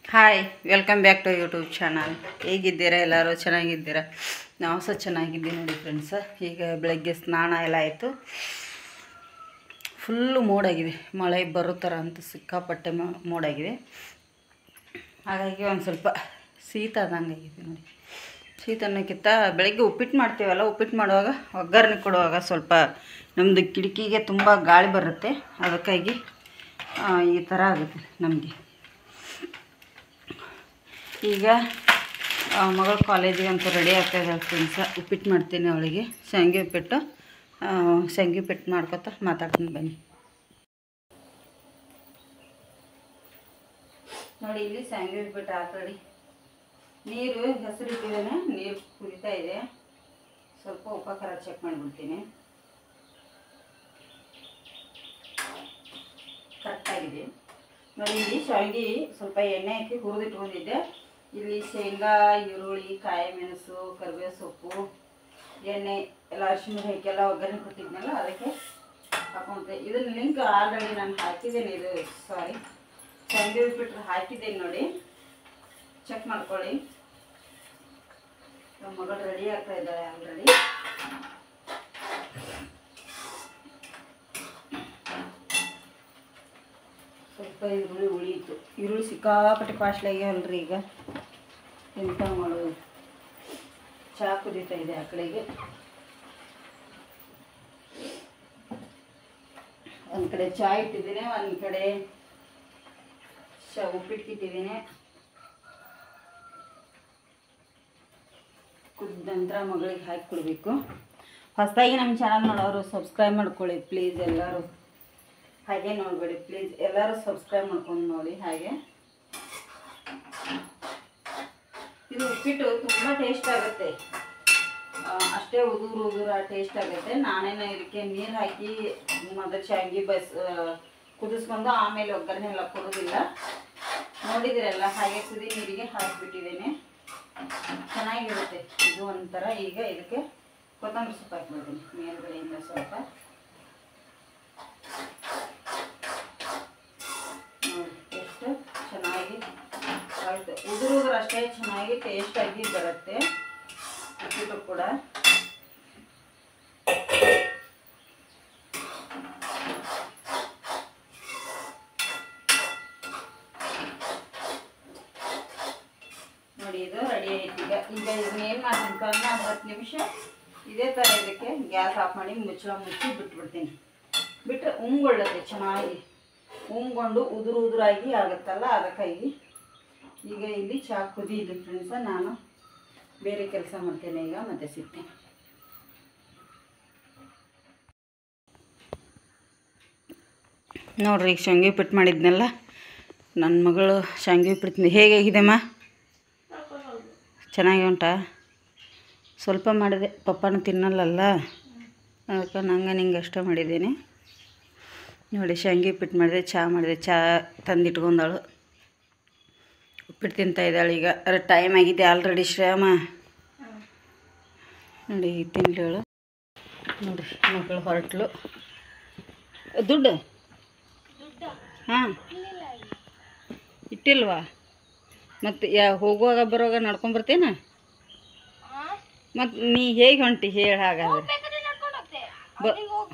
Hi welcome back to YouTube channel ಹೇಗಿದ್ದೀರಾ ಎಲ್ಲರೂ ಚೆನ್ನಾಗಿದ್ದೀರಾ ನಾವು ಸಹ ಚೆನ್ನಾಗಿದ್ದೀವಿ ನೋಡಿ ಫ್ರೆಂಡ್ಸ ಈಗ ಬೆಳಗ್ಗೆ ಸ್ನಾನ ಎಲ್ಲ ಆಯಿತು ಫುಲ್ಲು ಮೋಡಾಗಿದೆ ಮಳೆ ಬರೋ ಥರ ಅಂತ ಸಿಕ್ಕಾಪಟ್ಟೆ ಮ- ಮೋಡಾಗಿದೆ ಹಾಗಾಗಿ ಒಂದು ಸ್ವಲ್ಪ ಶೀತ ಆದಂಗೆ ಆಗಿದೆ ನೋಡಿ ಶೀತ ಅನ್ನೋಕ್ಕಿಂತ ಬೆಳಗ್ಗೆ ಉಪ್ಪಿಟ್ಟು ಮಾಡ್ತೀವಲ್ಲ ಉಪ್ಪಿಟ್ಟು ಮಾಡುವಾಗ ಒಗ್ಗರಣೆ ಕೊಡುವಾಗ ಸ್ವಲ್ಪ ನಮ್ಮದು ಕಿಟಕಿಗೆ ತುಂಬ ಗಾಳಿ ಬರುತ್ತೆ ಅದಕ್ಕಾಗಿ ಆ, ಈ ಥರ ಆಗುತ್ತೆ ನಮಗೆ ಈಗ ಆ, ಮಗಳ ಕಾಲೇಜಿಗೆ ಅಂತ ರೆಡಿ ಆಗ್ತಾ ಇದ್ದಾಳೆ ಫ್ರೆಂಡ್ಸ ಉಪ್ಪಿಟ್ಟು ಮಾಡ್ತೀನಿ ಅವಳಿಗೆ ಶಾವಿಗೆ ಉಪ್ಪಿಟ್ಟು ಆ, ಶಾವಿಗೆ ಉಪ್ಪಿಟ್ಟು ಮಾಡ್ಕೊತ ಮಾತಾಡ್ತೀನಿ ಬನ್ನಿ ನೋಡಿ ಇಲ್ಲಿ ಶಾವಿಗೆ ಉಪ್ಪಿಟ್ಟು ಹಾಕಿ ನೀರು ಹೆಸರು ಇಟ್ಟಿದ್ದೇನೆ ನೀರು ಕುದಿತಾ ಇದೆ ಸ್ವಲ್ಪ ಉಪ ಖಾರ ಚೆಕ್ ಮಾಡಿಬಿಡ್ತೀನಿ ಕರೆಕ್ಟಾಗಿದೆ ನೋಡಿ ಇಲ್ಲಿ ಶಾವಿಗೆ ಸ್ವಲ್ಪ ಎಣ್ಣೆ ಹಾಕಿ ಹುರಿದಿಟ್ಕೊಂಡಿದ್ದೆ ಇಲ್ಲಿ ಶೇಂಗಾ ಈರುಳ್ಳಿ ಕಾಯಿ ಮೆಣಸು ಕರಿಬೇವು ಸೊಪ್ಪು ಎಣ್ಣೆ ಎಲ್ಲ ಅರಿಶಿನ ಹಾಕಿ ಎಲ್ಲ ಒಗ್ಗರಣೆ ಕೊಟ್ಟಿದ್ನಲ್ಲ ಅದಕ್ಕೆ ಹಾಕೊಂಡೆ ಇದನ್ನ ಲಿಂಕ್ ಆಲ್ರೆಡಿ ನಾನು ಹಾಕಿದ್ದೇನೆ ಇದು ಸಾರಿ ಶಾವಿಗೆ ಉಪ್ಪಿಟ್ಟು ಹಾಕಿದ್ದೇನೆ ನೋಡಿ ಚೆಕ್ ಮಾಡ್ಕೊಳ್ಳಿ ನಮ್ಮ ಮಗಳು ರೆಡಿ ಆಗ್ತಾ ಇದ್ದಾಳೆ ಆಲ್ರೆಡಿ ಸ್ವಲ್ಪ ಈರುಳ್ಳಿ ಉಳಿಯಿತು ಈರುಳ್ಳಿ ಸಿಕ್ಕಾಪಟ್ಟೆ ಕಾಸ್ಟ್ಲಿ ಆಗ್ಯಾವಲ್ರಿ ಈಗ ಎಂತ ಮಾಡೋದು ಚಹಾ ಕುದೀತಾ ಇದೆ ಆ ಕಡೆಗೆ ಒಂದು ಕಡೆ ಚಹಾ ಇಟ್ಟಿದ್ದೀನಿ ಒಂದು ಕಡೆ ಚ ಉಪ್ಪಿಟ್ಟು ಇಟ್ಟಿದ್ದೀನಿ ಕುದ್ದ ನಂತರ ಮಗಳಿಗೆ ಹಾಕಿ ಕೊಡಬೇಕು ಹೊಸದಾಗಿ ನಮ್ಮ ಚಾನಲ್ ನೋಡೋರು ಸಬ್ಸ್ಕ್ರೈಬ್ ಮಾಡ್ಕೊಳ್ಳಿ ಪ್ಲೀಸ್ ಎಲ್ಲರೂ ಹಾಗೆ ನೋಡಬೇಡಿ ಪ್ಲೀಸ್ ಎಲ್ಲರೂ ಸಬ್ಸ್ಕ್ರೈಬ್ ಮಾಡ್ಕೊಂಡು ನೋಡಿ ಹಾಗೆ ಇದು ಉಪ್ಪಿಟ್ಟು ತುಂಬ ಟೇಸ್ಟ್ ಆಗುತ್ತೆ ಆ, ಅಷ್ಟೇ ಉದುರು ಉದುರ ಟೇಸ್ಟ್ ಆಗುತ್ತೆ ನಾನೇನು ಇದಕ್ಕೆ ನೀರು ಹಾಕಿ ಮೊದಲು ಶಾವಿಗೆ ಬಸ್ ಆ, ಕುದಿಸ್ಕೊಂಡು ಆಮೇಲೆ ಒಗ್ಗರಣೆ ಎಲ್ಲ ಕೊಡೋದಿಲ್ಲ ನೋಡಿದಿರಲ್ಲ ಹಾಗೆ ಕುದಿ ನೀರಿಗೆ ಹಾಕಿಬಿಟ್ಟಿದ್ದೇನೆ ಚೆನ್ನಾಗಿರುತ್ತೆ ಇದು ಒಂಥರ ಈಗ ಇದಕ್ಕೆ ಕೊತ್ತಂಬರಿ ಸೊಪ್ಪು ಹಾಕ್ಬಿಡ್ತೀನಿ ಮೇಲ್ಗಡೆಯಿಂದ ಸ್ವಲ್ಪ ನೋಡಿ ಎಷ್ಟು ಚೆನ್ನಾಗಿ ಆಯಿತು ಉದುರು ಉದುರು ಅಷ್ಟೇ ಚೆನ್ನಾಗಿ ಟೇಸ್ಟಾಗಿ ಬರುತ್ತೆ ಉಪ್ಪಿಟ್ಟು ಕೂಡ ನೋಡಿ ಇದು ರೆಡಿ ಆಯ್ತು ಈಗ ಈಗ ಇದನ್ನ ಏನು ಮಾಡ್ತೀನಿ ಅಂದ್ರೆ ಒಂದು ಹತ್ತು ನಿಮಿಷ ಇದೇ ಥರ ಇದಕ್ಕೆ ಗ್ಯಾಸ್ ಆಫ್ ಮಾಡಿ ಮುಚ್ಚಳ ಮುಚ್ಚಿ ಬಿಟ್ಬಿಡ್ತೀನಿ ಬಿಟ್ಟರೆ ಉಂಗೊಳ್ಳುತ್ತೆ ಚೆನ್ನಾಗಿ ಉಂಗೊಂಡು ಉದುರು ಉದುರಾಗಿ ಆಗುತ್ತಲ್ಲ ಅದಕ್ಕಾಗಿ ಈಗ ಇಲ್ಲಿ ಚಹಾ ಕುದೀಲಿ ಫ್ರೆಂಡ್ಸ ನಾನು ಬೇರೆ ಕೆಲಸ ಮಾಡ್ತೇನೆ ಈಗ ಮತ್ತೆ ಸಿಗ್ತೇನೆ ನೋಡ್ರಿ ಈಗ ಶಾವಿಗೆ ಉಪ್ಪಿಟ್ಟು ಮಾಡಿದ್ನಲ್ಲ ನನ್ನ ಮಗಳು ಶಾವಿಗೆ ಉಪ್ಪಿಟ್ಟು ಹೇಗಾಗಿದೆಮ್ಮ ಚೆನ್ನಾಗಿ ಉಂಟಾ ಸ್ವಲ್ಪ ಮಾಡಿದೆ ಪಪ್ಪನ ತಿನ್ನಲ್ಲಲ್ಲ ಅದಕ್ಕೆ ನಂಗೆ ನಿಂಗೆ ಅಷ್ಟೇ ಮಾಡಿದ್ದೀನಿ ನೋಡಿ ಶಾವಿಗೆ ಉಪ್ಪಿಟ್ಟು ಮಾಡಿದೆ ಚಹಾ ಮಾಡಿದೆ ಚಹಾ ತಂದಿಟ್ಕೊಂಡಳು ಉಪ್ಪಿಟ್ಟು ತಿಂತಾ ಇದ್ದಾಳೆ ಈಗ ಅರೆ ಟೈಮ್ ಆಗಿದೆ ಆಲ್ರೆಡಿ ಶ್ರೇಮ ನೋಡಿ ತಿನ್ಲೇಳು ನೋಡಿ ಮಗಳು ಹೊರಟ್ಲು ದುಡ್ಡು ಹಾಂ ಇಟ್ಟಿಲ್ವಾ ಮತ್ತು ಯಾ ಹೋಗುವಾಗ ಬರುವಾಗ ನಡ್ಕೊಂಬರ್ತೇನ ಮತ್ತು ನೀ ಹೇಗೆ ಹೊಂಟಿ ಹೇಳಿ ಹಾಗಾದ್ರೆ ಬ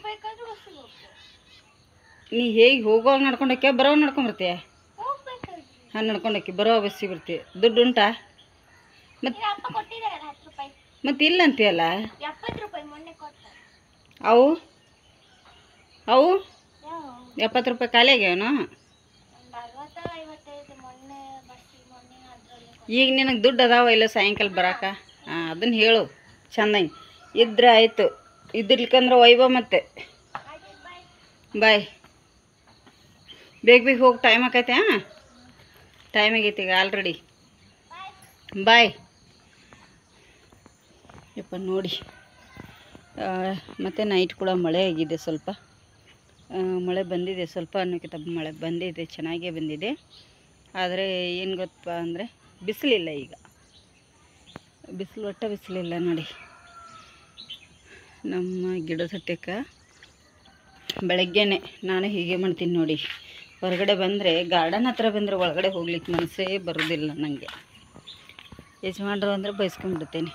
ನೀ ಹೇಗೆ ಹೋಗುವಾಗ ನಡ್ಕೊಂಡೋಕೆ ಬರೋವಾಗ ನಡ್ಕೊಂಬರ್ತೀಯ ಹಾಂ ನಡ್ಕೊಂಡೋಕೆ ಬರೋ ಬಸ್ಸಿಗೆ ಬರ್ತೀಯ ದುಡ್ಡು ಉಂಟಾ ಮತ್ತು ಅಪ್ಪ ಕೊಟ್ಟಿದ್ದಾರೆ ಹತ್ತು ರೂಪಾಯಿ ಮತ್ತು ಇಲ್ಲ ಅಂತೀಯಲ್ಲ ಎಪ್ಪತ್ತು ರೂಪಾಯಿ ಮೊನ್ನೆ ಕೊಟ್ಟ ಅವು ಅವು ಯಾವ ಎಪ್ಪತ್ತು ರೂಪಾಯಿ ಖಾಲಿ ಆಗ್ಯಾವನು ಒಂದು ಅರವತ್ತ ಐವತ್ತೈದು ಮೊನ್ನೆ ಬಸ್ಸಿಗೆ ಮೊನ್ನೆ ಅದರಲ್ಲಿ ಈಗ ನಿನಗೆ ದುಡ್ಡು ಅದಾವ ಇಲ್ಲ ಸಾಯಂಕಾಲ ಬರಾಕ ಹಾಂ ಅದನ್ನು ಹೇಳು ಚೆನ್ನಾಗಿ ಇದ್ರೆ ಆಯಿತು ಇದ್ದಿರ್ಲಿಕ್ಕಂದ್ರೆ ಒಯ್ಬ ಮತ್ತೆ ಬಾಯ್ ಬೇಗ ಬೇಗ ಹೋಗಿ ಟೈಮ್ ಆಕೈತೆ ಹಾಂ ಟೈಮ್ ಆಗೈತೆ ಈಗ ಆಲ್ರೆಡಿ ಬಾಯ್ ಯಪ್ಪ ನೋಡಿ ಆ, ಮತ್ತೆ ನೈಟ್ ಕೂಡ ಮಳೆ ಆಗಿದೆ ಸ್ವಲ್ಪ ಆ, ಮಳೆ ಬಂದಿದೆ ಸ್ವಲ್ಪ ಅನ್ನೋಕ್ಕಿಂತ ಮಳೆ ಬಂದಿದೆ ಚೆನ್ನಾಗೇ ಬಂದಿದೆ ಆದರೆ ಏನು ಗೊತ್ತಪ್ಪ ಅಂದರೆ ಬಿಸಿಲಿಲ್ಲ ಈಗ ಬಿಸಿಲು ಒಟ್ಟ ಬಿಸಿಲಿಲ್ಲ ನೋಡಿ ನಮ್ಮ ಗಿಡದ ಹತ್ತಕ್ಕೆ ಬೆಳಗ್ಗೆನೆ ನಾನು ಹೀಗೆ ಮಾಡ್ತೀನಿ ನೋಡಿ ಹೊರಗಡೆ ಬಂದರೆ ಗಾರ್ಡನ್ ಹತ್ರ ಬಂದರೆ ಒಳಗಡೆ ಹೋಗ್ಲಿಕ್ಕೆ ಮನಸ್ಸೇ ಬರೋದಿಲ್ಲ ನನಗೆ ಯಜಮಾನ್ರು ಅಂದರೆ ಬಯಸ್ಕೊಂಡ್ಬಿಡ್ತೇನೆ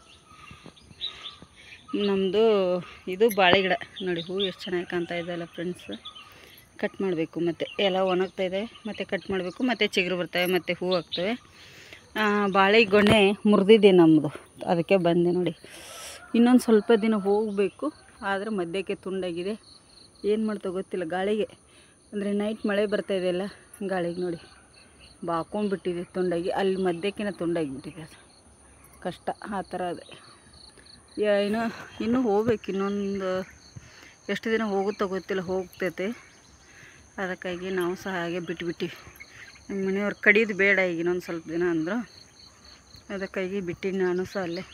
ನಮ್ಮದು ಇದು ಬಾಳೆ ಗಿಡ ನೋಡಿ ಹೂ ಎಷ್ಟು ಚೆನ್ನಾಗಿ ಕಾಣ್ತಾ ಇದೆಯಲ್ಲ ಫ್ರೆಂಡ್ಸ್ ಕಟ್ ಮಾಡಬೇಕು ಮತ್ತು ಎಲ್ಲ ಒಣಗ್ತಾ ಇದೆ ಮತ್ತು ಕಟ್ ಮಾಡಬೇಕು ಮತ್ತು ಚಿಗುರು ಬರ್ತವೆ ಮತ್ತು ಹೂ ಆಗ್ತವೆ ಆ, ಬಾಳೆ ಗೊನೆ ಮುರಿದಿದೆ ನಮ್ಮದು ಅದಕ್ಕೆ ಬಂದೆ ನೋಡಿ ಇನ್ನೊಂದು ಸ್ವಲ್ಪ ದಿನ ಹೋಗಬೇಕು ಆದರೆ ಮಧ್ಯಕ್ಕೆ ತುಂಡಾಗಿದೆ ಏನು ಮಾಡ್ತೋ ಗೊತ್ತಿಲ್ಲ ಗಾಳಿಗೆ ಅಂದರೆ ನೈಟ್ ಮಳೆ ಬರ್ತಾ ಇದೆಯಲ್ಲ ಗಾಳಿಗೆ ನೋಡಿ ಬಾಕೊಂಡ್ಬಿಟ್ಟಿದೆ ತುಂಡಾಗಿ ಅಲ್ಲಿ ಮಧ್ಯಕ್ಕಿನ ತುಂಡಾಗಿಬಿಟ್ಟಿದೆ ಅದು ಕಷ್ಟ ಆ ಥರ ಅದೇ ಯಾ- ಇನ್ನು ಇನ್ನೂ ಹೋಗ್ಬೇಕು ಇನ್ನೊಂದು ಎಷ್ಟು ದಿನ ಹೋಗುತ್ತೋ ಗೊತ್ತಿಲ್ಲ ಹೋಗ್ತೈತೆ ಅದಕ್ಕಾಗಿ ನಾವು ಸಹ ಹಾಗೆ ಬಿಟ್ಬಿಟ್ಟಿವಿ ನಮ್ಮ ಮನೆಯವ್ರು ಕಡಿಯೋದು ಬೇಡ ಈಗ ಇನ್ನೊಂದು ಸ್ವಲ್ಪ ದಿನ ಅಂದರು ಅದಕ್ಕಾಗಿ ಬಿಟ್ಟಿನಿ ನಾನು ಸಹ ಅಲ್ಲೇ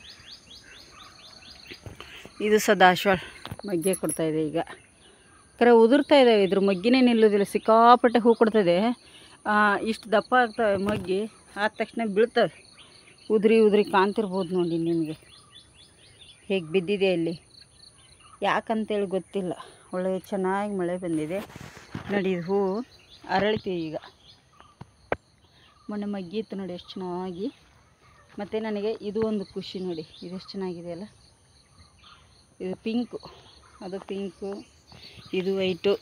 ಇದು ಸಹ ದಾಸವಾಳ ಮಗ್ಗೆ ಕೊಡ್ತಾಯಿದೆ ಈಗ ಕರೆ ಉದುರ್ತಾ ಇದ್ದಾವೆ ಇದ್ರ ಮಗ್ಗಿನೇ ನಿಲ್ಲೋದಿಲ್ಲ ಸಿಕ್ಕಾಪಟ್ಟೆ ಹೂ ಕೊಡ್ತದೆ ಇಷ್ಟು ದಪ್ಪ ಆಗ್ತವೆ ಮಗ್ಗಿ ಆದ ತಕ್ಷಣ ಬೀಳ್ತವೆ ಉದುರಿ ಉದುರಿ ಕಾಣ್ತಿರ್ಬೋದು ನೋಡಿ ನಿಮಗೆ ಹೇಗೆ ಬಿದ್ದಿದೆ ಅಲ್ಲಿ ಯಾಕಂತೇಳಿ ಗೊತ್ತಿಲ್ಲ ಒಳ್ಳೆ ಚೆನ್ನಾಗಿ ಮಳೆ ಬಂದಿದೆ ನೋಡಿ ಇದು ಹೂ ಅರಳಿತೀವಿ ಈಗ ಮೊನ್ನೆ ಮಗ್ಗಿ ಇತ್ತು ನೋಡಿ ಎಷ್ಟು ಚೆನ್ನಾಗಿ ಮತ್ತು ನನಗೆ ಇದು ಒಂದು ಖುಷಿ ನೋಡಿ ಇದೆಷ್ಟು ಚೆನ್ನಾಗಿದೆ ಅಲ್ಲ ಇದು ಪಿಂಕು ಅದು ಪಿಂಕು ಇದು ವೈಟು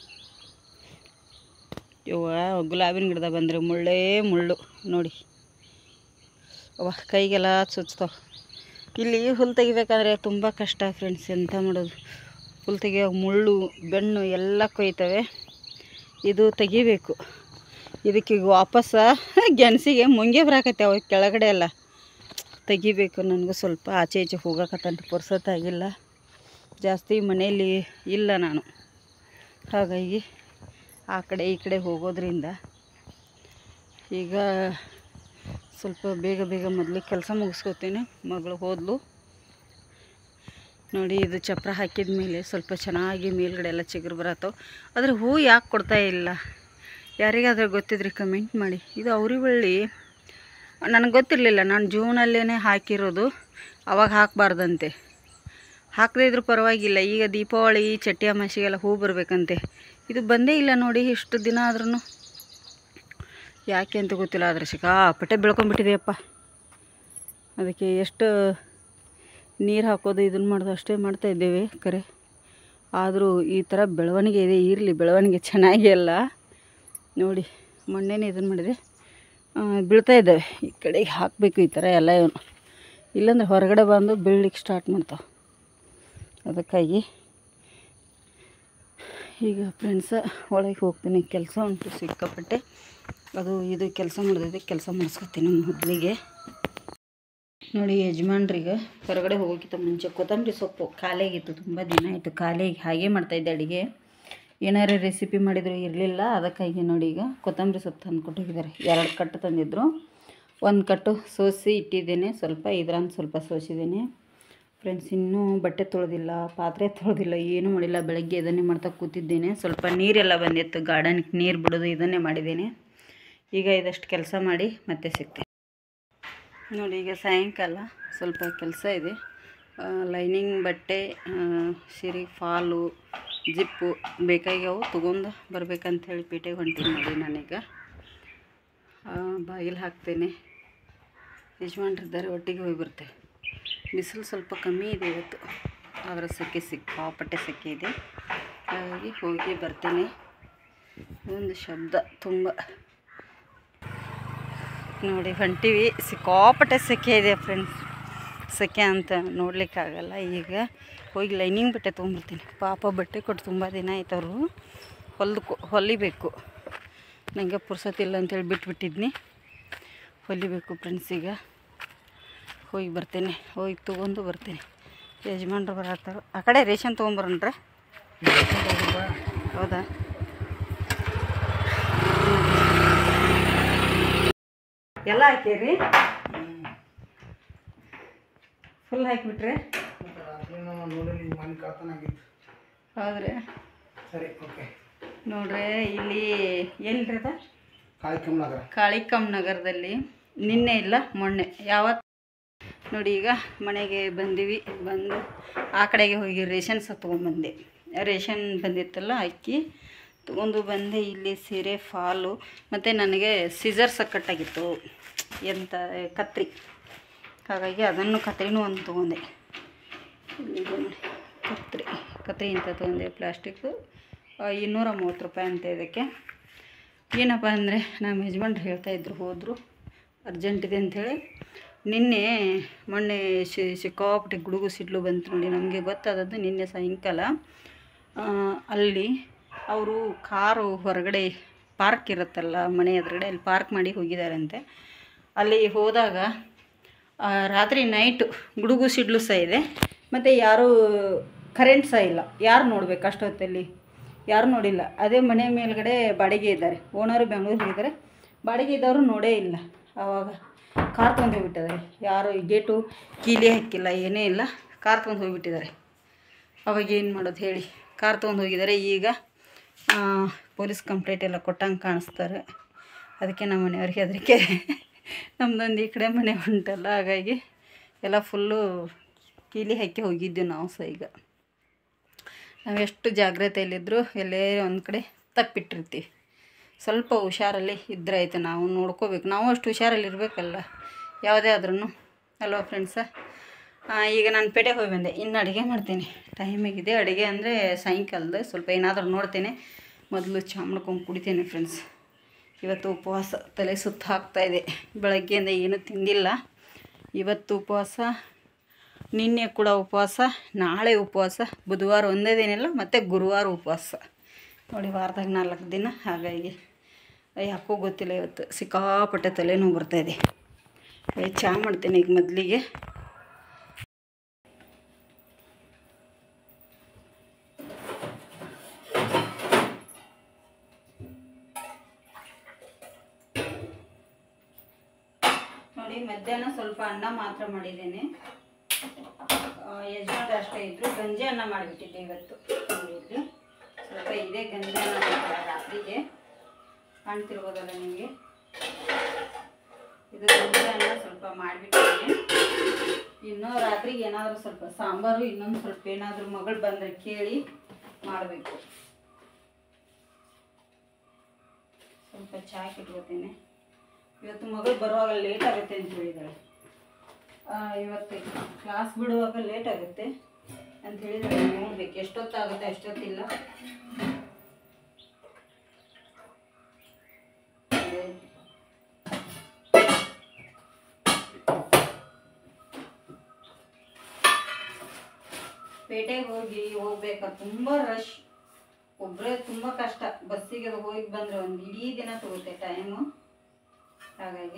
ಯವ್ವ ಗುಲಾಬಿನ ಗಿಡದ ಬಂದರೆ ಮುಳ್ಳೇ ಮುಳ್ಳು ನೋಡಿ ಅವ್ವ ಕೈಗೆಲ್ಲ ಚುಚ್ತಾವ ಇಲ್ಲಿ ಹುಲ್ಲು ತೆಗಿಬೇಕಾದ್ರೆ ತುಂಬ ಕಷ್ಟ ಫ್ರೆಂಡ್ಸ್ ಎಂತ ಮಾಡೋದು ಹುಲ್ಲು ತೆಗಿಯೋ ಮುಳ್ಳು ಬೆನ್ನು ಎಲ್ಲ ಕೊಯ್ತವೆ ಇದು ತೆಗಿಬೇಕು ಇದಕ್ಕೆ ಈಗ ವಾಪಸ್ ಗೆಣಸಿಗೆ ಮುಂಗೆ ಬರಾಕತ್ತೆ ಅವ ಕೆಳಗಡೆ ಎಲ್ಲ ತೆಗಿಬೇಕು ನನಗೂ ಸ್ವಲ್ಪ ಆಚೆ ಈಚೆ ಹೋಗಕತ್ತಂತ ಪುರ್ಸೊತ್ತಾಗಿಲ್ಲ ಜಾಸ್ತಿ ಮನೆಯಲ್ಲಿ ಇಲ್ಲ ನಾನು ಹಾಗಾಗಿ ಆ ಕಡೆ ಈ ಕಡೆ ಹೋಗೋದ್ರಿಂದ ಈಗ ಸ್ವಲ್ಪ ಬೇಗ ಬೇಗ ಮೊದಲಿಗೆ ಕೆಲಸ ಮುಗಿಸ್ಕೊತೀನಿ ಮಗಳು ಹೋದ್ಲು ನೋಡಿ ಇದು ಚಪ್ರ ಹಾಕಿದ ಮೇಲೆ ಸ್ವಲ್ಪ ಚೆನ್ನಾಗಿ ಮೇಲ್ಗಡೆ ಎಲ್ಲ ಚಿಗುರು ಬರತ್ತವ ಆದರೆ ಹೂ ಯಾಕೆ ಕೊಡ್ತಾ ಇಲ್ಲ ಯಾರಿಗಾದ್ರೂ ಗೊತ್ತಿದ್ರೆ ಕಮೆಂಟ್ ಮಾಡಿ ಇದು ಅವ್ರಿ ಬಳ್ಳಿ ನನಗೆ ಗೊತ್ತಿರಲಿಲ್ಲ ನಾನು ಜೂನಲ್ಲೇ ಹಾಕಿರೋದು ಅವಾಗ ಹಾಕಬಾರ್ದಂತೆ ಹಾಕದೇ ಇದ್ರೂ ಪರವಾಗಿಲ್ಲ ಈಗ ದೀಪಾವಳಿ ಚಟ್ಟಿ ಅಮಾಸೆಗೆಲ್ಲ ಹೂ ಬರಬೇಕಂತೆ ಇದು ಬಂದೇ ಇಲ್ಲ ನೋಡಿ ಇಷ್ಟು ದಿನ ಆದ್ರೂ ಯಾಕೆ ಅಂತ ಗೊತ್ತಿಲ್ಲ ಆದರೆ ಸಿಕ್ಕಾಪಟ್ಟೆ ಬೆಳ್ಕೊಂಬಿಟ್ಟಿದೆಯಪ್ಪ ಅದಕ್ಕೆ ಎಷ್ಟು ನೀರು ಹಾಕೋದು ಇದನ್ನು ಮಾಡೋದು ಅಷ್ಟೇ ಮಾಡ್ತಾ ಇದ್ದೇವೆ ಕರೆ ಆದರೂ ಈ ಥರ ಬೆಳವಣಿಗೆ ಇದೆ ಇರಲಿ ಬೆಳವಣಿಗೆ ಚೆನ್ನಾಗಿ ಅಲ್ಲ ನೋಡಿ ಮೊನ್ನೆನೇ ಇದನ್ನು ಮಾಡಿದೆ ಆ, ಬೀಳ್ತಾ ಇದ್ದಾವೆ ಈ ಕಡೆಗೆ ಹಾಕಬೇಕು ಈ ಥರ ಎಲ್ಲ ಇವನು ಇಲ್ಲಾಂದ್ರೆ ಹೊರಗಡೆ ಬಂದು ಬೀಳ್ಲಿಕ್ಕೆ ಸ್ಟಾರ್ಟ್ ಮಾಡ್ತಾವೆ ಅದಕ್ಕಾಗಿ ಈಗ ಫ್ರೆಂಡ್ಸ ಒಳಗೆ ಹೋಗ್ತೀನಿ ಕೆಲಸ ಉಂಟು ಸಿಕ್ಕಾಪಟ್ಟೆ ಅದು ಇದು ಕೆಲಸ ಮಾಡಿದೆ ಕೆಲಸ ಮಾಡಿಸ್ಕೊತೀನಿ ಮೊದಲಿಗೆ ನೋಡಿ ಯಜಮಾನ್ರಿಗೆ ಹೊರಗಡೆ ಹೋಗೋಕ್ಕಿಂತ ಮುಂಚೆ ಕೊತ್ತಂಬರಿ ಸೊಪ್ಪು ಖಾಲಿಯಾಗಿತ್ತು ತುಂಬ ದಿನ ಆಯಿತು ಖಾಲಿಯಾಗಿ ಹಾಗೆ ಮಾಡ್ತಾಯಿದ್ದೆ ಅಡುಗೆ ಏನಾರು ರೆಸಿಪಿ ಮಾಡಿದ್ರು ಇರಲಿಲ್ಲ ಅದಕ್ಕಾಗಿ ನೋಡಿ ಈಗ ಕೊತ್ತಂಬರಿ ಸೊಪ್ಪು ತಂದು ಕೊಟ್ಟಿದ್ದಾರೆ ಎರಡು ಕಟ್ಟು ತಂದಿದ್ದರು ಒಂದು ಕಟ್ಟು ಸೋಸಿ ಇಟ್ಟಿದ್ದೇನೆ ಸ್ವಲ್ಪ ಇದ್ರಂದು ಸ್ವಲ್ಪ ಸೋಸಿದ್ದೇನೆ ಫ್ರೆಂಡ್ಸ್ ಇನ್ನೂ ಬಟ್ಟೆ ತೊಳೆದಿಲ್ಲ ಪಾತ್ರೆ ತೊಳೆದಿಲ್ಲ ಏನೂ ಮಾಡಿಲ್ಲ ಬೆಳಗ್ಗೆ ಇದನ್ನೇ ಮಾಡ್ತಾ ಕೂತಿದ್ದೇನೆ ಸ್ವಲ್ಪ ನೀರೆಲ್ಲ ಬಂದಿತ್ತು ಗಾರ್ಡನ್ಗೆ ನೀರು ಬಿಡೋದು ಇದನ್ನೇ ಮಾಡಿದ್ದೇನೆ ಈಗ ಇದಷ್ಟು ಕೆಲಸ ಮಾಡಿ ಮತ್ತೆ ಸಿಗ್ತೇನೆ ನೋಡಿ ಈಗ ಸಾಯಂಕಾಲ ಸ್ವಲ್ಪ ಕೆಲಸ ಇದೆ ಆ, ಲೈನಿಂಗ್ ಬಟ್ಟೆ ಆ, ಸೀರೆ ಫಾಲು ಜಿಪ್ಪು ಬೇಕಾಗ್ಯಾವು ತೊಗೊಂಡು ಬರ್ಬೇಕಂತ ಹೇಳಿ ಪೇಟೆಗೆ ಹೊಂಟೀನಿ ನೋಡಿ ನಾನೀಗ ಬಾಗಿಲು ಹಾಕ್ತೇನೆ ಯಜಮಾನ್ರಿದ್ದಾರೆ ಒಟ್ಟಿಗೆ ಹೋಗಿ ಬರ್ತೇವೆ ಬಿಸಿಲು ಸ್ವಲ್ಪ ಕಮ್ಮಿ ಇದೆ ಇವತ್ತು ಅದರ ಸೆಕೆ ಸಿಕ್ಕಾಪಟ್ಟೆ ಸೆಕೆ ಇದೆ ಹಾಗಾಗಿ ಹೋಗಿ ಬರ್ತೇನೆ ಒಂದು ಶಬ್ದ ತುಂಬ ನೋಡಿ ಹೊಂಟಿವಿ ಸಿಕ್ಕಾಪಟ್ಟೆ ಸೆಕೆ ಇದೆ ಫ್ರೆಂಡ್ಸ್ ಸೆಕೆ ಅಂತ ನೋಡ್ಲಿಕ್ಕಾಗಲ್ಲ ಈಗ ಹೋಗಿ ಲೈನಿಂಗ್ ಬಟ್ಟೆ ತೊಗೊಂಬರ್ತೀನಿ ಪಾಪ ಬಟ್ಟೆ ಕೊಟ್ಟು ತುಂಬ ದಿನ ಆಯ್ತು ಅವರು ಹೊಲ್ದು ಹೊಲಿಬೇಕು ನನಗೆ ಪುರ್ಸೊತ್ತಿಲ್ಲ ಅಂತೇಳಿ ಬಿಟ್ಬಿಟ್ಟಿದ್ನಿ ಹೊಲಿಬೇಕು ಫ್ರೆಂಡ್ಸ್ ಈಗ ಹೋಗಿ ಬರ್ತೇನೆ ಹೋಗಿ ತೊಗೊಂಡು ಬರ್ತೇನೆ ಯಜಮಾನ್ರು ಬರತ್ತಾರ ಆ ಕಡೆ ರೇಷನ್ ತೊಗೊಂಬರನ್ರ ಹೌದಾ ಎಲ್ಲ ಹಾಕೀರಿ ಫುಲ್ ಹಾಕಿಬಿಟ್ರೆ ಹೌದ್ರಿ ಸರಿ ಓಕೆ ನೋಡ್ರಿ ಇಲ್ಲಿ ಎಲ್ರಿ ಅದ ಕಾಳಿಕಮ್ಮ ನಗರ ಕಾಳಿಕಮ್ ನಗರದಲ್ಲಿ ನಿನ್ನೆ ಇಲ್ಲ ಮೊನ್ನೆ ಯಾವತ್ತು ನೋಡಿ ಈಗ ಮನೆಗೆ ಬಂದೀವಿ ಬಂದು ಆ ಕಡೆಗೆ ಹೋಗಿ ರೇಷನ್ ಸಹ ತೊಗೊಂಬಂದೆ ರೇಷನ್ ಬಂದಿತ್ತಲ್ಲ ಅಕ್ಕಿ ತೊಗೊಂಡು ಬಂದೆ ಇಲ್ಲಿ ಸೀರೆ ಫಾಲು ಮತ್ತು ನನಗೆ ಸಿಸರ್ ಸಕ್ಕಟ್ಟಾಗಿತ್ತು ಎಂತ ಕತ್ರಿ ಹಾಗಾಗಿ ಅದನ್ನು ಕತ್ರಿನೂ ಒಂದು ತೊಗೊಂಡೆ ಇಲ್ಲಿದೆ ನೋಡಿ ಕತ್ರಿ ಕತ್ರಿ ಅಂತ ತೊಗೊಂಡೆ ಪ್ಲಾಸ್ಟಿಕ್ಕು ಇನ್ನೂರ ಮೂವತ್ತು ರೂಪಾಯಿ ಅಂತ ಇದಕ್ಕೆ ಏನಪ್ಪ ಅಂದರೆ ನಮ್ಮ ಯಜಮಾನ್ರು ಹೇಳ್ತಾಯಿದ್ರು ಹೋದರು ಅರ್ಜೆಂಟ್ ಇದೆ ಅಂಥೇಳಿ ನಿನ್ನೆ ಮೊನ್ನೆ ಶಿ ಸಿಕ್ಕಾಪಟ್ಟೆ ಗುಡುಗು ಸಿಡ್ಲು ಬಂತು ನೋಡಿ ನಮಗೆ ಗೊತ್ತಾದದ್ದು ನಿನ್ನೆ ಸಾಯಂಕಾಲ ಆ, ಅಲ್ಲಿ ಅವರು ಕಾರು ಹೊರಗಡೆ ಪಾರ್ಕ್ ಇರುತ್ತಲ್ಲ ಮನೆ ಎದುರುಗಡೆ ಅಲ್ಲಿ ಪಾರ್ಕ್ ಮಾಡಿ ಹೋಗಿದ್ದಾರಂತೆ ಅಲ್ಲಿ ಹೋದಾಗ ಆ, ರಾತ್ರಿ ನೈಟು ಗುಡುಗು ಸಿಡ್ಲು ಸಹ ಇದೆ ಮತ್ತು ಯಾರೂ ಕರೆಂಟ್ ಸಹ ಇಲ್ಲ ಯಾರು ನೋಡ್ಬೇಕು ಅಷ್ಟೊತ್ತಲ್ಲಿ ಯಾರು ನೋಡಿಲ್ಲ ಅದೇ ಮನೆ ಮೇಲ್ಗಡೆ ಬಾಡಿಗೆ ಇದ್ದಾರೆ ಓನರು ಬೆಂಗಳೂರು ಹೋಗಿದ್ದಾರೆ ಬಾಡಿಗೆ ಇದ್ದವರು ನೋಡೇ ಇಲ್ಲ ಆವಾಗ ಕಾರ್ ತೊಗೊಂಡು ಹೋಗ್ಬಿಟ್ಟಿದ್ದಾರೆ ಯಾರು ಈ ಗೇಟು ಕೀಲಿ ಹಾಕಿಲ್ಲ ಏನೇ ಇಲ್ಲ ಕಾರ್ ತೊಗೊಂಡು ಹೋಗ್ಬಿಟ್ಟಿದ್ದಾರೆ ಅವಾಗ ಏನು ಮಾಡೋದು ಹೇಳಿ ಕಾರ್ ತೊಗೊಂಡು ಹೋಗಿದ್ದಾರೆ ಈಗ ಆ, ಪೊಲೀಸ್ ಕಂಪ್ಲೇಂಟ್ ಎಲ್ಲ ಕೊಟ್ಟಂಗೆ ಕಾಣಿಸ್ತಾರೆ ಅದಕ್ಕೆ ನಮ್ಮ ಮನೆಯವ್ರಿಗೆ ಅದಕ್ಕೆ ನಮ್ಮದೊಂದು ಈ ಕಡೆ ಮನೆ ಉಂಟಲ್ಲ ಹಾಗಾಗಿ ಎಲ್ಲ ಫುಲ್ಲು ಕೀಲಿ ಹಾಕಿ ಹೋಗಿದ್ದೀವಿ ನಾವು ಸಹ ಈಗ ನಾವು ಎಷ್ಟು ಜಾಗ್ರತೆಯಲ್ಲಿದ್ದರೂ ಎಲ್ಲೇ ಒಂದು ಕಡೆ ತಪ್ಪಿಟ್ಟಿರ್ತೀವಿ ಸ್ವಲ್ಪ ಹುಷಾರಲ್ಲಿ ಇದ್ರೆ ಆಯ್ತು ನಾವು ನೋಡ್ಕೋಬೇಕು ನಾವು ಅಷ್ಟು ಹುಷಾರಲ್ಲಿ ಇರಬೇಕಲ್ಲ ಯಾವುದೇ ಆದ್ರೂ ಅಲ್ವಾ ಫ್ರೆಂಡ್ಸ ಈಗ ನಾನು ಪೇಟೆಗೆ ಹೋಗಿ ಬಂದೆ ಇನ್ನು ಅಡುಗೆ ಮಾಡ್ತೀನಿ ಟೈಮಿಗಿದೆ ಅಡುಗೆ ಅಂದರೆ ಸಾಯಂಕಾಲದ ಸ್ವಲ್ಪ ಏನಾದರೂ ನೋಡ್ತೇನೆ ಮೊದಲು ಚಾ ಮಾಡ್ಕೊಂಡು ಕುಡಿತೇನೆ ಫ್ರೆಂಡ್ಸ್ ಇವತ್ತು ಉಪವಾಸ ತಲೆ ಸುತ್ತ ಹಾಕ್ತಾಯಿದೆ ಬೆಳಗ್ಗೆಯಿಂದ ಏನೂ ತಿಂದಿಲ್ಲ ಇವತ್ತು ಉಪವಾಸ ನಿನ್ನೆ ಕೂಡ ಉಪವಾಸ ನಾಳೆ ಉಪವಾಸ ಬುಧವಾರ ಒಂದೇ ದಿನ ಇಲ್ಲ ಮತ್ತು ಗುರುವಾರ ಉಪವಾಸ ನೋಡಿ ವಾರದಾಗ ನಾಲ್ಕು ದಿನ ಹಾಗಾಗಿ ಯಾಕೋ ಗೊತ್ತಿಲ್ಲ ಇವತ್ತು ಸಿಕ್ಕಾಪಟ್ಟೆ ತಲೆನೋವು ಬರ್ತಾಯಿದೆ ಏ, ಚಹಾ ಮಾಡ್ತೀನಿ ಈಗ ಮೊದಲಿಗೆ ನೋಡಿ ಮಧ್ಯಾಹ್ನ ಸ್ವಲ್ಪ ಅನ್ನ ಮಾತ್ರ ಮಾಡಿದ್ದೇನೆ ಯಜಮಾನ್ರು ಅಷ್ಟೇ ಇದ್ರು ಗಂಜಿ ಅನ್ನ ಮಾಡಿಬಿಟ್ಟಿದ್ದೆ ಇವತ್ತು ಇಲ್ಲಿ ಸ್ವಲ್ಪ ಇದೇ ಗಂಜಿ ಅನ್ನ ಮಾಡ್ತಾರೆ ರಾತ್ರಿಗೆ ಕಾಣ್ತಿರ್ಬೋದಲ್ಲ ನಿಮಗೆ ಇದು ಗಂಜಿ ಅನ್ನ ಸ್ವಲ್ಪ ಮಾಡಿಬಿಟ್ಟಿದ್ದೀನಿ ಇನ್ನೂ ರಾತ್ರಿಗೆ ಏನಾದರೂ ಸ್ವಲ್ಪ ಸಾಂಬಾರು ಇನ್ನೊಂದು ಸ್ವಲ್ಪ ಏನಾದರೂ ಮಗಳು ಬಂದರೆ ಕೇಳಿ ಮಾಡಬೇಕು ಸ್ವಲ್ಪ ಚಹಾ ಇಟ್ಕೋತೀನಿ ಇವತ್ತು ಮಗಳು ಬರುವಾಗ ಲೇಟ್ ಆಗುತ್ತೆ ಅಂತ ಹೇಳಿದಾಳೆ ಆ, ಇವತ್ತು ಕ್ಲಾಸ್ ಬಿಡುವಾಗ ಲೇಟ್ ಆಗುತ್ತೆ ಅಂತ ಹೇಳಿದ್ರೆ ನೋಡ್ಬೇಕು ಎಷ್ಟೊತ್ತಾಗುತ್ತೆ ಎಷ್ಟೊತ್ತಿಲ್ಲ ಅದೇ. ಪೇಟೆಗೆ ಹೋಗಿ ಹೋಗ್ಬೇಕಾ ತುಂಬ ರಶ್ ಒಬ್ಬರೇ ತುಂಬ ಕಷ್ಟ ಬಸ್ಸಿಗೆ ಅದು ಹೋಗಿ ಬಂದರೆ ಒಂದು ಇಡೀ ದಿನ ತಗೋತೆ ಟೈಮು ಹಾಗಾಗಿ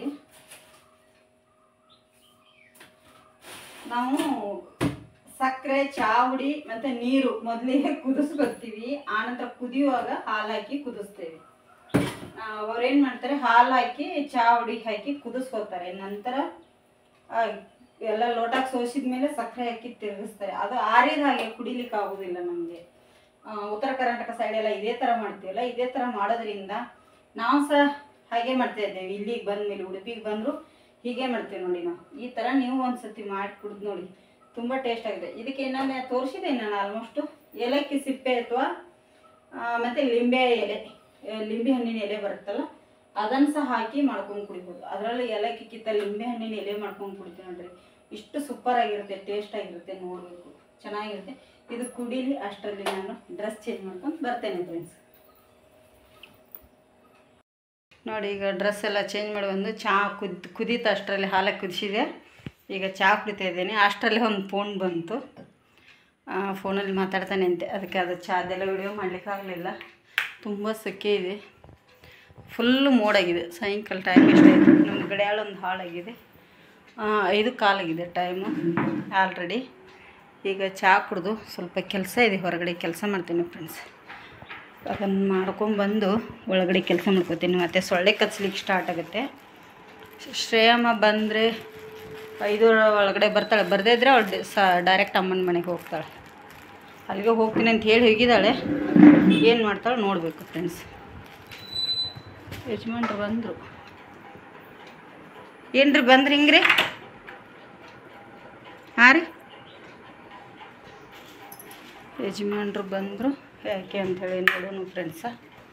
ನಾವು ಸಕ್ಕರೆ ಚಾವಡಿ ಮತ್ತೆ ನೀರು ಮೊದಲಿಗೆ ಕುದಿಸ್ಕೊತೀವಿ ಆನಂತರ ಕುದಿಯುವಾಗ ಹಾಲು ಹಾಕಿ ಕುದಿಸ್ತೇವೆ ಅವ್ರೇನು ಮಾಡ್ತಾರೆ ಹಾಲು ಹಾಕಿ ಚಾವಡಿ ಹಾಕಿ ಕುದಿಸ್ಕೊತಾರೆ ನಂತರ ಆ, ಎಲ್ಲ ಲೋಟಕ್ಕೆ ಸೋಸಿದ ಮೇಲೆ ಸಕ್ಕರೆ ಹಾಕಿ ತಿರುಗಿಸ್ತಾರೆ ಅದು ಆರಿದ ಹಾಗೆ ಕುಡಿಲಿಕ್ಕೆ ಆಗೋದಿಲ್ಲ ನಮಗೆ ಉತ್ತರ ಕರ್ನಾಟಕ ಸೈಡ್ ಎಲ್ಲ ಇದೇ ಥರ ಮಾಡ್ತೀವಲ್ಲ ಇದೇ ಥರ ಮಾಡೋದ್ರಿಂದ ನಾವು ಸಹ ಹಾಗೆ ಮಾಡ್ತಾ ಇದ್ದೇವೆ ಇಲ್ಲಿಗೆ ಬಂದ್ಮೇಲೆ ಉಡುಪಿಗೆ ಬಂದರು ಹೀಗೆ ಮಾಡ್ತೀವಿ ನೋಡಿ ನಾವು ಈ ಥರ ನೀವು ಒಂದ್ಸತಿ ಮಾಡಿ ಕುಡ್ದು ನೋಡಿ ತುಂಬ ಟೇಸ್ಟ್ ಆಗಿದೆ ಇದಕ್ಕೆ ನಾನು ತೋರಿಸಿದೆ ನಾನು ಆಲ್ಮೋಸ್ಟು ಏಲಕ್ಕಿ ಸಿಪ್ಪೆ ಅಥವಾ ಮತ್ತು ಲಿಂಬೆ ಎಲೆ ಆ, ಲಿಂಬೆ ಹಣ್ಣಿನ ಎಲೆ ಬರುತ್ತಲ್ಲ ಅದನ್ನು ಸಹ ಹಾಕಿ ಮಾಡ್ಕೊಂಡು ಕುಡಿಬೋದು ಅದರಲ್ಲಿ ಏಲಕ್ಕಿ ಕಿತ್ತ ಲಿಂಬೆ ಹಣ್ಣಿನ ಎಲೆ ಮಾಡ್ಕೊಂಡು ಕುಡಿತೀವಿ ನೋಡ್ರಿ ಇಷ್ಟು ಸೂಪರ್ ಆಗಿರುತ್ತೆ ಟೇಸ್ಟ್ ಆಗಿರುತ್ತೆ ನೋಡಬೇಕು ಚೆನ್ನಾಗಿರುತ್ತೆ ಇದು ಕುಡೀಲಿ ಅಷ್ಟರಲ್ಲಿ ನಾನು ಡ್ರೆಸ್ ಚೇಂಜ್ ಮಾಡ್ಕೊಂಡು ಬರ್ತೇನೆ ಫ್ರೆಂಡ್ಸ್ ನೋಡಿ ಈಗ ಡ್ರೆಸ್ ಎಲ್ಲ ಚೇಂಜ್ ಮಾಡಿ ಬಂದು ಚಹಾ ಕುದ್ ಕುದೀತು ಅಷ್ಟರಲ್ಲಿ ಹಾಲಕ್ಕೆ ಕುದಿಸಿದೆ ಈಗ ಚಹಾ ಕುಡಿತಾ ಇದ್ದೀನಿ ಅಷ್ಟರಲ್ಲಿ ಒಂದು ಫೋನ್ ಬಂತು ಫೋನಲ್ಲಿ ಮಾತಾಡ್ತಾನೆ ಅಂತೆ ಅದಕ್ಕೆ ಅದು ಚಹಾದೆಲ್ಲ ವಿಡಿಯೋ ಮಾಡಲಿಕ್ಕಾಗಲಿಲ್ಲ ತುಂಬ ಸೆಕೆ ಇದೆ ಫುಲ್ಲು ಮೋಡಾಗಿದೆ ಸಾಯಂಕಾಲ ಟೈಮ್ ಎಷ್ಟಾಯಿತು ನಮ್ಮ ಗಡಿಯಾಳ ಒಂದು ಹಾಳಾಗಿದೆ ಆ, ಐದು ಕಾಲಾಗಿದೆ ಟೈಮು ಆಲ್ರೆಡಿ ಈಗ ಚಹಾ ಕುಡಿದು ಸ್ವಲ್ಪ ಕೆಲಸ ಇದೆ ಹೊರಗಡೆ ಕೆಲಸ ಮಾಡ್ತೀನಿ ಫ್ರೆಂಡ್ಸ್ ಅದನ್ನು ಮಾಡ್ಕೊಂಬಂದು ಒಳಗಡೆ ಕೆಲಸ ಮಾಡ್ಕೋತೀನಿ ಮತ್ತು ಸೊಳ್ಳೆ ಕಚ್ಲಿಕ್ಕೆ ಸ್ಟಾರ್ಟ್ ಆಗುತ್ತೆ ಶ್ರೇಯಮ್ಮ ಬಂದರೆ ಐದರ ಒಳಗಡೆ ಬರ್ತಾಳೆ ಬರದೇ ಇದ್ದರೆ ಅವಳು ಸ ಡೈರೆಕ್ಟ್ ಅಮ್ಮನ ಮನೆಗೆ ಹೋಗ್ತಾಳೆ ಅಲ್ಲಿಗೆ ಹೋಗ್ತೀನಿ ಅಂತ ಹೇಳಿ ಹೋಗಿದ್ದಾಳೆ ಏನು ಮಾಡ್ತಾಳೆ ನೋಡಬೇಕು ಫ್ರೆಂಡ್ಸ್ ಯಜಮಾನ್ರು ಬಂದರು ಏನ್ರಿ ಬಂದ್ರಿ ಹಿಂಗ್ರಿ ಹಾಂ ರೀ ಯಜಮಾನ್ರು ಬಂದರು ಯಾಕೆ ಅಂಥೇಳಿ ನೋಡೋಣ ಫ್ರೆಂಡ್ಸ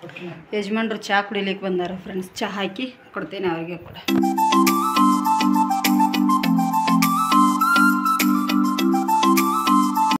ಕೊಡ್ತೀನಿ ಯಜಮಾನ್ರು ಚಹಾ ಕುಡಿಲಿಕ್ಕೆ ಬಂದಾರ ಫ್ರೆಂಡ್ಸ್ ಚಹಾ ಹಾಕಿ ಕೊಡ್ತೇನೆ ಅವ್ರಿಗೆ ಕೂಡ